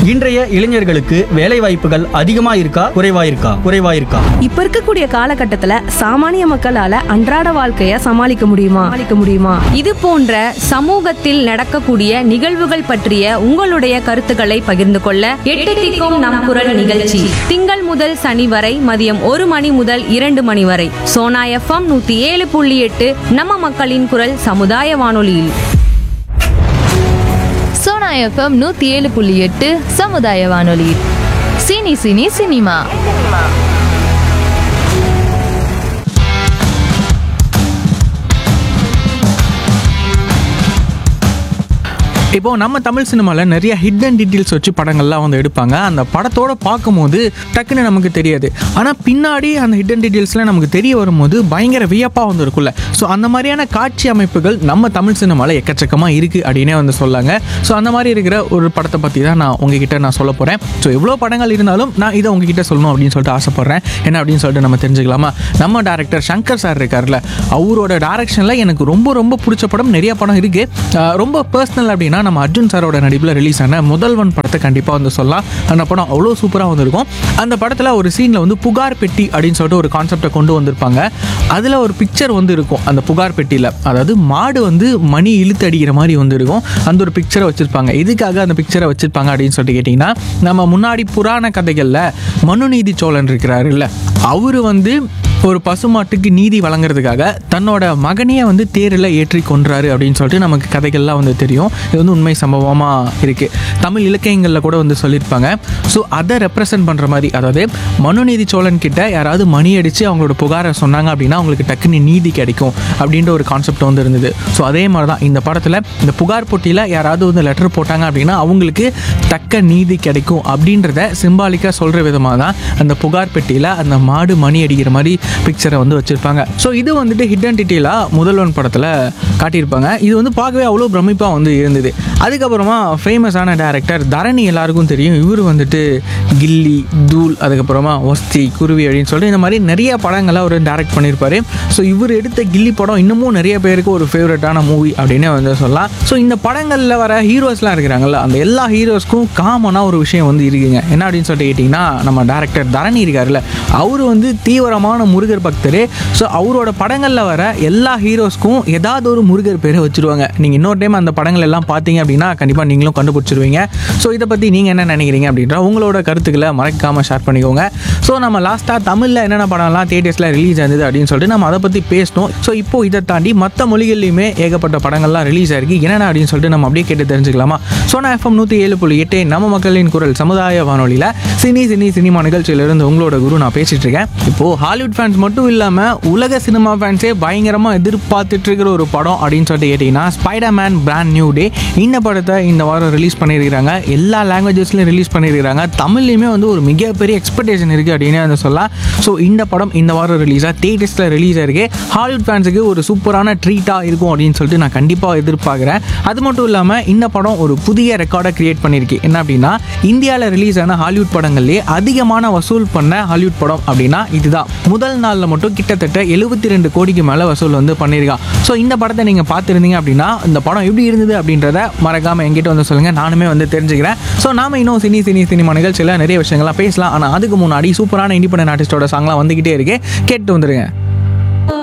இன்றைய இளைஞர்களுக்கு வேலை வாய்ப்புகள் அதிகமா இருக்கா குறைவா இருக்கா குறைவா இருக்கா இப்ப இருக்கக்கூடிய காலகட்டத்துல சாமானிய மக்களால அன்றாட வாழ்க்கைய சமாளிக்க முடியுமா சமாளிக்க முடியுமா இது போன்ற சமூகத்தில் நடக்கக்கூடிய நிகழ்வுகள் பற்றிய உங்களுடைய கருத்துக்களை பகிர்ந்து கொள்ள எட்டு திக்கும் நம் குரல் நிகழ்ச்சி திங்கள் முதல் சனி வரை மதியம் ஒரு மணி முதல் இரண்டு மணி வரை சோனா எஃப்எம் நூத்தி ஏழு புள்ளி எட்டு நம்ம மக்களின் குரல் சமுதாய வானொலியில் சோனா எஃப்எம் நூத்தி ஏழு புள்ளி எட்டு சமுதாய வானொலி சினி சினி சினிமா இப்போ நம்ம தமிழ் சினிமாவில் நிறைய ஹிடன் டீட்டெயில்ஸ் வச்சு படங்கள்லாம் வந்து எடுப்பாங்க அந்த படத்தோட பார்க்கும்போது டக்குன்னு நமக்கு தெரியாது ஆனால் பின்னாடி அந்த ஹிடன் டீட்டெயில்ஸ்லாம் நமக்கு தெரிய வரும்போது பயங்கர வியப்பாக வந்து இருக்குல்ல ஸோ அந்த மாதிரியான காட்சி அமைப்புகள் நம்ம தமிழ் சினிமாவில் எக்கச்சக்கமாக இருக்குது அப்படின்னே வந்து சொல்லாங்க ஸோ அந்த மாதிரி இருக்கிற ஒரு படத்தை பற்றி தான் நான் உங்ககிட்ட நான் சொல்ல போகிறேன் ஸோ எவ்வளோ படங்கள் இருந்தாலும் நான் இதை உங்ககிட்ட சொல்லணும் அப்படின்னு சொல்லிட்டு ஆசைப்பட்றேன் என்ன அப்படின்னு சொல்லிட்டு நம்ம தெரிஞ்சுக்கலாமா நம்ம டேரக்டர் சங்கர் சார் இருக்கார்ல அவரோட டேரக்ஷனில் எனக்கு ரொம்ப ரொம்ப பிடிச்ச படம் நிறைய படம் இருக்குது ரொம்ப பர்சனல் அப்படின்னா நம்ம அர்ஜுன் சாரோட நடிப்பில் ரிலீஸ் ஆன முதல்வன் படத்தை கண்டிப்பாக வந்து சொல்லலாம் அந்த படம் அவ்வளோ சூப்பராக வந்திருக்கும் அந்த படத்தில் ஒரு சீனில் வந்து புகார் பெட்டி அப்படின்னு சொல்லிட்டு ஒரு கான்செப்டை கொண்டு வந்திருப்பாங்க அதில் ஒரு பிக்சர் வந்து இருக்கும் அந்த புகார் பெட்டியில் அதாவது மாடு வந்து மணி இழுத்து அடிக்கிற மாதிரி வந்து இருக்கும் அந்த ஒரு பிக்சரை வச்சுருப்பாங்க எதுக்காக அந்த பிக்சரை வச்சுருப்பாங்க அப்படின்னு சொல்லிட்டு கேட்டிங்கன்னா நம்ம முன்னாடி புராண கதைகளில் மனுநீதி சோழன் இருக்கிறாருல்ல அவர் வந்து ஒரு பசுமாட்டுக்கு நீதி வழங்குறதுக்காக தன்னோட மகனையே வந்து தேரில் ஏற்றி கொன்றாரு அப்படின்னு சொல்லிட்டு நமக்கு கதைகள்லாம் வந்து தெரியும் இது வந்து உண்மை சம்பவமாக இருக்குது தமிழ் இலக்கியங்களில் கூட வந்து சொல்லியிருப்பாங்க ஸோ அதை ரெப்ரசன்ட் பண்ணுற மாதிரி அதாவது மனுநீதி சோழன் கிட்ட யாராவது மணி அடித்து அவங்களோட புகாரை சொன்னாங்க அப்படின்னா அவங்களுக்கு டக்குன்னு நீதி கிடைக்கும் அப்படின்ற ஒரு கான்செப்ட் வந்து இருந்தது ஸோ அதே மாதிரி தான் இந்த படத்தில் இந்த புகார் போட்டியில் யாராவது வந்து லெட்டர் போட்டாங்க அப்படின்னா அவங்களுக்கு தக்க நீதி கிடைக்கும் அப்படின்றத சிம்பாலிக்காக சொல்கிற விதமாக தான் அந்த புகார் பெட்டியில் அந்த மாடு மணி அடிக்கிற மாதிரி பிக்சரை வந்து வச்சுருப்பாங்க ஸோ இது வந்துட்டு ஹிடன் டீட்டெயிலாக முதல்வன் படத்தில் காட்டியிருப்பாங்க இது வந்து பார்க்கவே அவ்வளோ பிரமிப்பாக வந்து இருந்தது அதுக்கப்புறமா ஃபேமஸான டேரக்டர் தரணி எல்லாருக்கும் தெரியும் இவர் வந்துட்டு கில்லி தூள் அதுக்கப்புறமா ஒஸ்தி குருவி அப்படின்னு சொல்லிட்டு இந்த மாதிரி நிறைய படங்களை அவர் டைரக்ட் பண்ணியிருப்பாரு ஸோ இவர் எடுத்த கில்லி படம் இன்னமும் நிறைய பேருக்கு ஒரு ஃபேவரட்டான மூவி அப்படின்னு வந்து சொல்லலாம் ஸோ இந்த படங்களில் வர ஹீரோஸ்லாம் இருக்கிறாங்கல்ல அந்த எல்லா ஹீரோஸ்க்கும் காமனாக ஒரு விஷயம் வந்து இருக்குங்க என்ன அப்படின்னு சொல்லிட்டு கேட்டிங்கன்னா நம்ம டேரக்டர் தரணி இருக்காருல்ல அவர் வந்து தீவிரமான முருகர் பக்தர் ஸோ அவரோட படங்களில் வர எல்லா ஹீரோஸ்க்கும் ஏதாவது ஒரு முருகர் பேரை வச்சுருவாங்க நீங்கள் இன்னொரு டைம் அந்த படங்கள் எல்லாம் பார்த்தீங்க அப்படின்னா கண்டிப்பாக நீங்களும் கண்டுபிடிச்சிருவீங்க ஸோ இதை பற்றி நீங்கள் என்ன நினைக்கிறீங்க அப்படின்ற உங்களோட கருத்துக்களை மறக்காமல் ஷேர் பண்ணிக்கோங்க ஸோ நம்ம லாஸ்ட்டாக தமிழில் என்னென்ன படம்லாம் தேட்டர்ஸில் ரிலீஸ் ஆகுது அப்படின்னு சொல்லிட்டு நம்ம அதை பற்றி பேசணும் ஸோ இப்போ இதை தாண்டி மற்ற மொழிகள்லையுமே ஏகப்பட்ட படங்கள்லாம் ரிலீஸ் ஆயிருக்கு என்னென்ன அப்படின்னு சொல்லிட்டு நம்ம அப்படியே கேட்டு தெரிஞ்சுக்கலாமா சோனா எஃப்எம் நூற்றி ஏழு புள்ளி எட்டு நம்ம மக்களின் குரல் சமுதாய வானொலியில் சினி சினி சினிமா நிகழ்ச்சியிலிருந்து உங்களோட குரு நான் பேசிட்டு இருக்கேன் இப்போ ஹாலிவுட் ஃபேன்ஸ் மட்டும் இல்லாமல் உலக சினிமா ஃபேன்ஸே பயங்கரமாக எதிர்பார்த்துட்டு இருக்கிற ஒரு படம் அப்படின்னு சொல்லிட்டு கேட்டிங்கன்னா Spider Man brand new day இந்த படத்தை இந்த வாரம் ரிலீஸ் பண்ணியிருக்கிறாங்க எல்லா லாங்குவேஜஸ்லையும் ரிலீஸ் பண்ணியிருக்கிறாங்க தமிழ்லையுமே வந்து ஒரு மிகப்பெரிய எக்ஸ்பெக்டேஷன் இருக்குது அப்படின்னு வந்து சொல்லலாம் ஸோ இந்த படம் இந்த வாரம் ரிலீஸாக தேட்டர்ஸில் ரிலீஸ் ஆயிருக்கு ஹாலிவுட் ஃபேன்ஸுக்கு ஒரு சூப்பரான ட்ரீட்டாக இருக்கும் அப்படின்னு சொல்லிட்டு நான் கண்டிப்பாக எதிர்பார்க்குறேன் அது மட்டும் இல்லாமல் இந்த படம் ஒரு புதிய ரெக்கார்டை கிரியேட் பண்ணியிருக்கு என்ன அப்படின்னா இந்தியாவில் ரிலீஸ் ஆன ஹாலிவுட் படங்கள்லேயே அதிகமான வசூல் பண்ண ஹாலிவுட் படம் அப்படின்னா இதுதான் முதல் நாளில் மட்டும் கிட்டத்தட்ட எழுபத்தி ரெண்டு கோடிக்கு மேலே வசூல் வந்து பண்ணியிருக்கான் ஸோ இந்த படத்தை நீங்கள் பார்த்துருந்தீங்க அப்படின்னா இந்த படம் எப்படி இருந்தது அப்படின்றத மறக்காமல் எங்கிட்ட வந்து சொல்லுங்கள் நானுமே வந்து தெரிஞ்சுக்கிறேன் ஸோ நாம இன்னும் சினி சினி சினிமா நிகழ்ச்சியில் நிறைய விஷயங்கள்லாம் பேசலாம் ஆனால் அதுக்கு முன்னாடி சூப்பரான இண்டிபெண்டன்ட் ஆர்டிஸ்டோட சாங்லாம் வந்துக்கிட்டே இருக்கு கேட்டு வந்துருங்க